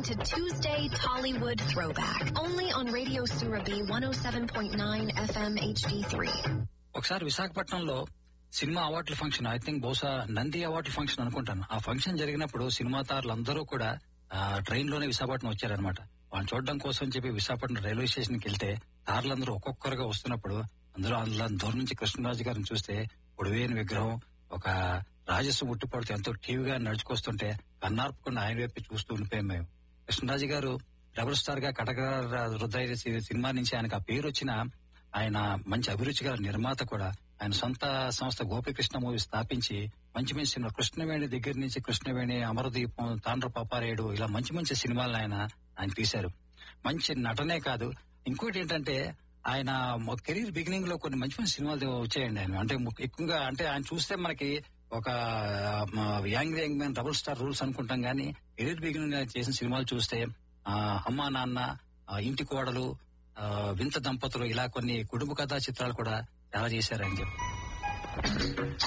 to Tuesday Tollywood Throwback, only on Radio Surabi 107.9 FM HD3. ఒకసారి విశాఖపట్నంలో cinema అవార్డుల function I think బహుశా నంది అవార్డుల ఫంక్షన్ అనుకుంటాను ఆ ఫంక్షన్ జరిగినప్పుడు సినిమా తారులు అందరూ కూడా ట్రైన్ లోనే విశాఖపట్నం వచ్చారనమాట వాళ్ళని చూడడం కోసం చెప్పి విశాఖపట్నం రైల్వే స్టేషన్ కి వెళ్తే తారులందరూ ఒక్కొక్కరుగా వస్తున్నప్పుడు అందులో అందులో దూరం నుంచి కృష్ణరాజు గారిని చూస్తే పొడివేని విగ్రహం ఒక రాజస్సు ముట్టిపడుతూ ఎంతో టీవీగా నడుచుకొస్తుంటే కన్నార్పకుండా ఆయన వైపు చూస్తూ ఉండిపోయాం మేము కృష్ణరాజు గారు రెబల్ స్టార్ గా కటక రుద్రయ్య సినిమా నుంచి ఆయనకు ఆ పేరు వచ్చిన ఆయన మంచి అభిరుచి గల నిర్మాత కూడా ఆయన సొంత సంస్థ గోపికృష్ణ మూవీ స్థాపించి మంచి మంచి సినిమా కృష్ణవేణి దగ్గర నుంచి కృష్ణవేణి అమరదీపం తాండ్ర పాపారేయుడు ఇలా మంచి మంచి సినిమాలను ఆయన ఆయన తీశారు మంచి నటనే కాదు ఇంకోటి ఏంటంటే ఆయన కెరీర్ బిగినింగ్ లో కొన్ని మంచి మంచి సినిమాలు వచ్చాయండి ఆయన అంటే ము- ఎక్కువగా అంటే ఆయన చూస్తే మనకి ఒక young young man double star rules అనుకుంటాం కానీ కెరీర్ బిగినింగ్ చేసిన సినిమాలు చూస్తే ఆ, అమ్మా నాన్న ఆ, ఇంటి కోడలు ఆ, వింత దంపతులు ఇలా కొన్ని కుటుంబ కథా చిత్రాలు కూడా చాలా చేశారని చెప్పి